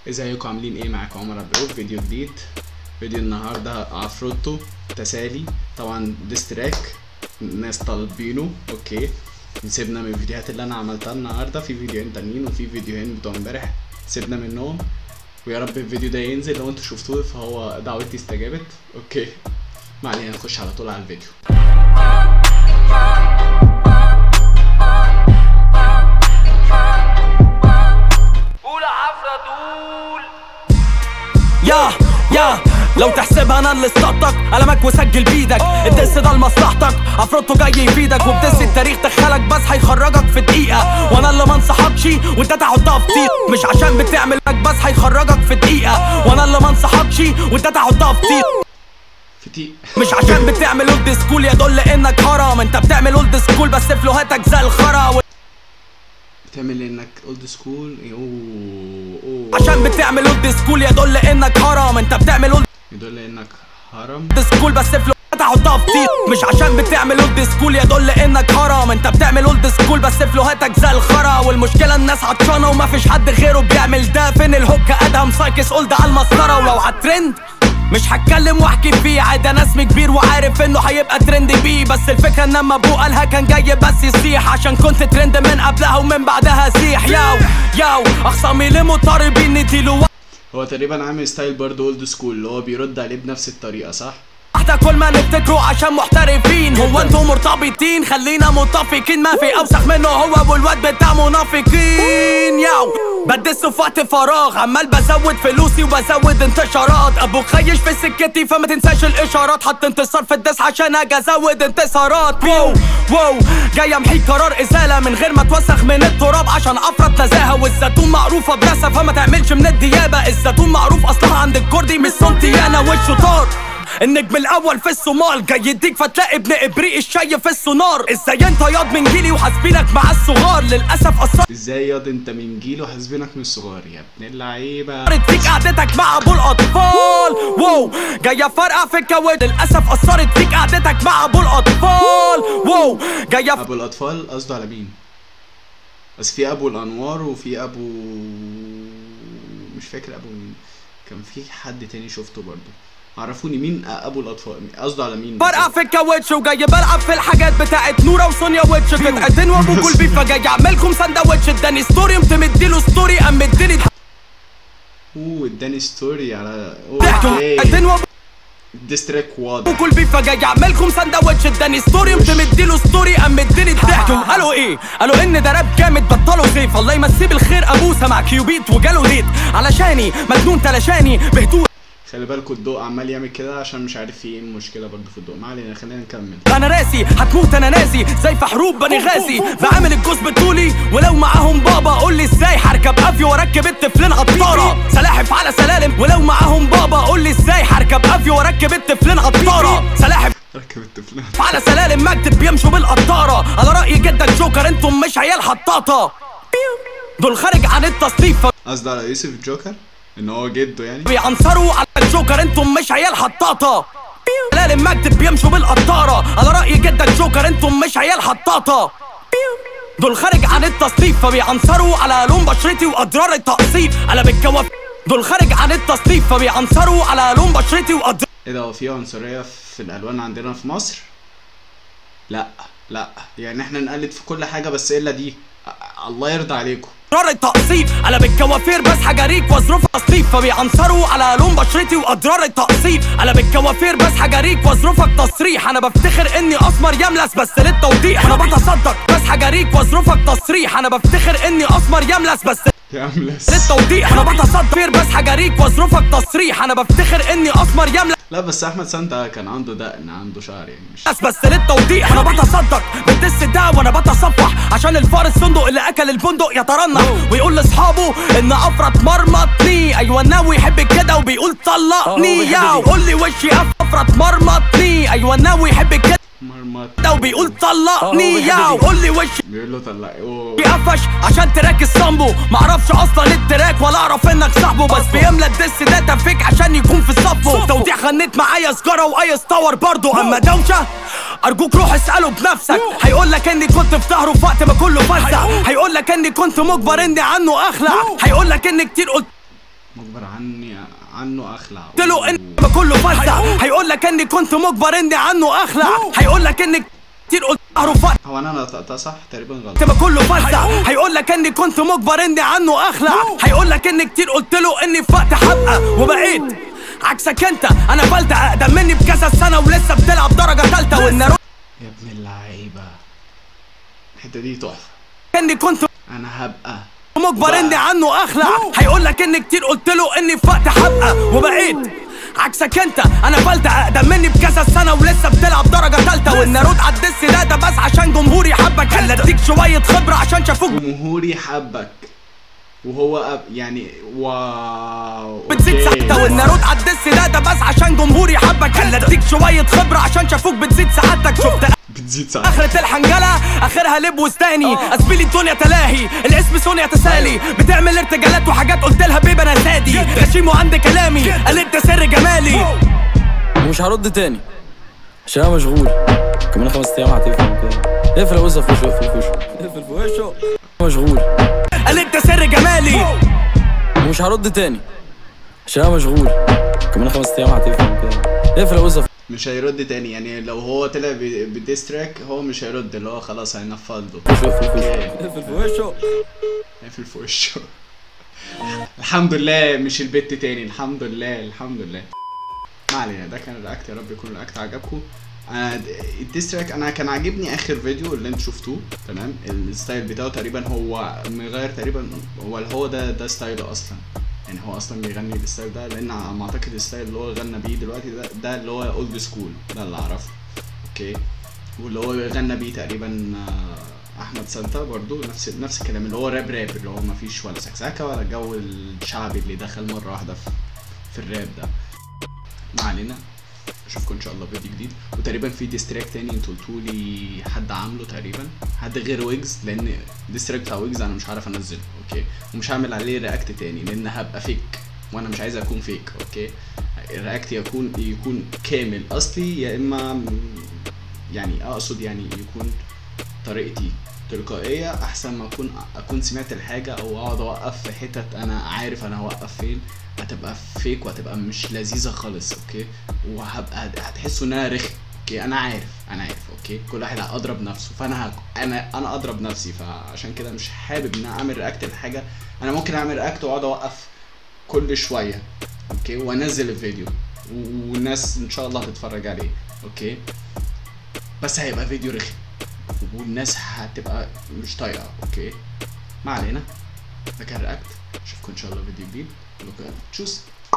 ازيكم عاملين ايه معاكم عمر عبد فيديو جديد فيديو النهارده عفروتو تسالي طبعا ديستراك الناس طالبينه اوكي سيبنا من الفيديوهات اللي انا عملتها النهارده في فيديوهين تانيين وفي فيديوهين بتوع امبارح سيبنا منهم ويا رب الفيديو ده ينزل لو انتوا شفتوه فهو دعوتي استجابت اوكي ما علينا نخش على طول على الفيديو قول عفرة تقول يا يا لو تحسبها انا اللي اصطدتك قلمك وسجل بيدك الدس ده لمصلحتك عفروتو جاي يفيدك وبدس التاريخ دخلك بس هيخرجك في دقيقة وانا اللي ما انصحكش وانت تحطها في طيق مش عشان بتعمل لك بس هيخرجك في دقيقة وانا اللي ما انصحكش وانت تحطها في طيق في تي مش عشان بتعمل اولد سكول يدل انك هرم انت بتعمل اولد سكول بس فلوهاتك زي الخرا و- بتعمل انك اولد سكول اوه اوه عشان بتعمل اولد سكول يدل انك هرم انت بتعمل اولد يدل انك هرم سكول بس فلو هتحطها في طيق مش عشان بتعمل اولد سكول يدل انك هرم انت بتعمل اولد سكول بس فلوهاتك زي الخرا والمشكله الناس عطشانه ومفيش حد غيره بيعمل ده فين الهوك ادهم سايكس اولد على المسطره ولو على الترند مش هتكلم واحكي فيه عادي انا اسمي كبير وعارف انه هيبقى ترند بيه بس الفكره ان اما ابوه قالها كان جاي بس يصيح عشان كنت ترند من قبلها ومن بعدها سيح ياو ياو اخصامي ليه مضطربين نديله هو تقريبا عامل ستايل برضه اولد سكول اللي هو بيرد عليه بنفس الطريقه صح واحدة كل ما نفتكره عشان محترفين هو انتوا مرتبطين خلينا متفقين ما في اوسخ منه هو والواد بتاع منافقين ياو بدس في وقت فراغ عمال بزود فلوسي وبزود انتشارات ابو خيش في سكتي فما تنساش الاشارات حط انتصار في الدس عشان اجي ازود انتصارات واو واو جاي امحي قرار ازاله من غير ما اتوسخ من التراب عشان افرط نزاهه والزيتون معروفه بناسه فما تعملش من الديابه الزيتون معروف اصلها عند الكردي مش صمتي انا والشطار النجم الاول في الصومال جاي يديك فتلاقي ابن ابريق الشاي في السونار ازاي انت ياض من جيلي وحاسبينك مع الصغار للاسف اثرت ازاي ياض انت من جيل وحاسبينك من الصغار يا ابن اللعيبه فيك قعدتك مع ابو الاطفال واو جايه فرقع في الكواد للاسف اثرت فيك قعدتك مع ابو الاطفال واو جايه ابو الاطفال قصده على مين بس في ابو الانوار وفي ابو مش فاكر ابو مين كان في حد تاني شفته برضه عرفوني مين ابو الاطفال قصده على مين فرقع في الكاوتش وجاي بلعب في الحاجات بتاعت نورا وسونيا ويتش قطعتين وابو كل بيف فجاي اعملكم سندوتش اداني ستوري قمت مديله ستوري قام مديني اوه اداني ستوري على ضحك اوكي قطعتين وابو ديستراك واضح وكل بيف فجاي اعملكم سندوتش اداني ستوري قمت مديله ستوري قام مديني الضحك قالوا ايه؟ قالوا ان ده راب جامد بطلوا سيف الله يمسيه بالخير ابوسه مع كيوبيت وجاله ديت علشاني مجنون تلاشاني بهدوء خلي بالكوا الضوء عمال يعمل كده عشان مش عارف في ايه المشكله برضه في الضوء ما علينا خلينا نكمل انا راسي هتموت انا ناسي زي في حروب بني غازي بعمل الجوز بطولي ولو معاهم بابا قول لي ازاي هركب افيو واركب الطفلين عطاره سلاحف على سلالم ولو معاهم بابا قول لي ازاي هركب افيو واركب الطفلين عطاره سلاحف ركب الطفل على سلالم مكتب بيمشوا بالقطاره على راي جدك جوكر انتم مش عيال حطاطه دول خارج عن التصنيف قصده على يوسف جوكر ان هو جده يعني بيعنصروا على الجوكر انتم مش عيال حطاطه سلالم مكتب بيمشوا بالقطاره على راي جدك جوكر انتم مش عيال حطاطه دول خارج عن التصنيف فبيعنصروا على لون بشرتي واضرار التقسيط انا بالكواف دول خارج عن التصنيف فبيعنصروا على لون بشرتي واضرار ايه ده هو في عنصريه في الالوان عندنا في مصر لا لا يعني احنا نقلد في كل حاجه بس الا دي أ- الله يرضى عليكم اضرار التقسيط انا بالكوافير بس حجاريك واظروف تصنيف فبيعنصروا على لون بشرتي واضرار التقسيط انا بالكوافير بس حجاريك واظروفك تصريح انا بفتخر اني اسمر يملس بس للتوضيح انا بتصدق بس حجاريك واظروفك تصريح انا بفتخر اني اسمر يملس بس يا املس للتوضيح انا بتصدق بس حجاريك واظروفك تصريح انا بفتخر اني اسمر يملس لا بس احمد سانتا كان عنده دقن عنده شعر يعني مش بس بس للتوضيح انا بتصدق بالدس ده وانا بتصفح عشان الفار الصندوق اللي اكل البندق يترنح ويقول لاصحابه ان افرط مرمطني ايوه ناوي يحب كده وبيقول طلقني ياو قول لي وشي افرط مرمطني ايوه ناوي يحب كده مرمط وبيقول طلقني ياو قول لي وشي بيقول له طلع اوه قفش عشان تراك الصامبو معرفش اصلا التراك ولا اعرف انك صاحبه بس بيملى الدس ده تفيك عشان يكون في صفه توضيح غنيت معايا سجاره وايس تاور برضه اما دوشه ارجوك روح اساله بنفسك هيقول لك اني كنت في ظهره في وقت ما كله فزع هيقول لك اني كنت مجبر اني عنه اخلع هيقول لك اني كتير قلت اجبر عني عنه اخلع قلت له ان كله فزع هيقول لك اني كنت مجبر اني عنه اخلع هيقول لك اني كتير قلت ظهره فتح هو انا نطقتها صح تقريبا غلط ما كله فزع هيقول لك اني كنت مجبر اني عنه اخلع هيقول لك اني كتير قلت له اني في وقت حبقى وبقيت عكسك انت انا فلت اقدم مني بكذا سنه ولسه بتلعب درجه ثالثه وان يا ابن اللعيبه الحته دي تحفه اني كنت انا هبقى مجبر اني عنه اخلع هيقول لك اني كتير قلت له اني في وقت حبقى وبقيت عكسك انت انا فلت اقدم مني بكذا سنه ولسه بتلعب درجه ثالثه وان ارد على الدس ده ده بس عشان جمهوري حبك هل اديك شويه خبره عشان شافوك جمهوري حبك وهو أب يعني واو بتزيد أوكي. ساعتها وان ارد على الدس ده ده بس عشان جمهوري حبك هل اديك شويه خبره عشان شافوك بتزيد سعادتك شفت بتزيد ساعة اخرة الحنجلة اخرها لب وستاني اسبيلي الدنيا تلاهي الاسم سونيا تسالي بتعمل ارتجالات وحاجات قلت لها بيبي انا زادي غشيم وعندي كلامي قال انت سر جمالي ومش هرد تاني عشان انا مشغول كمان خمس ايام هتقفل كده اقفل يا وزة في وشه اقفل في وشه اقفل في وشه مشغول قال انت سر جمالي ومش هرد تاني عشان انا مشغول كمان خمس ايام هتقفل كده اقفل يا وزة في مش هيرد تاني يعني لو هو طلع ب- بديستراك هو مش هيرد اللي هو خلاص هينفض له وشه اقفل في وشه اقفل في وشه قافل في وشه الحمد لله مش البت تاني الحمد لله الحمد لله ما علينا ده كان الرياكت يا رب يكون الرياكت عجبكم انا د- الديستراك انا كان عاجبني اخر فيديو اللي انتوا شفتوه تمام الستايل بتاعه تقريبا هو مغير تقريبا هو هو ده ده ستايله اصلا يعني هو اصلا بيغني بالستايل ده لان على ما اعتقد الستايل اللي هو غنى بيه دلوقتي ده ده اللي هو اولد سكول ده اللي اعرفه اوكي واللي هو غنى بيه تقريبا آه، احمد سانتا برضو نفس نفس الكلام اللي هو راب راب اللي هو ما فيش ولا سكسكه ولا الجو الشعبي اللي دخل مره واحده في, في الراب ده ما علينا اشوفكم ان شاء الله فيديو جديد وتقريبا في ديستراك تاني انتوا قلتوا لي حد عامله تقريبا حد غير ويجز لان الديستراك بتاع ويجز انا مش عارف انزله اوكي ومش هعمل عليه رياكت تاني لان هبقى فيك وانا مش عايز اكون فيك اوكي الرياكت يكون يكون كامل اصلي يا اما يعني اقصد يعني يكون طريقتي تلقائية أحسن ما أكون أكون سمعت الحاجة أو أقعد أوقف في حتت أنا عارف أنا هوقف فين هتبقى فيك وهتبقى مش لذيذة خالص أوكي وهبقى هتحسوا إن أنا رخم أوكي أنا عارف أنا عارف أوكي كل واحد أضرب نفسه فأنا هك... أنا أنا أضرب نفسي فعشان كده مش حابب إن أنا أعمل رياكت لحاجة أنا ممكن أعمل رياكت وأقعد أوقف كل شوية أوكي وأنزل الفيديو و- والناس إن شاء الله هتتفرج عليه أوكي بس هيبقى فيديو رخم والناس هتبقى مش طايقه اوكي ما علينا ده كان رياكت اشوفكم ان شاء الله فيديو جديد تشوس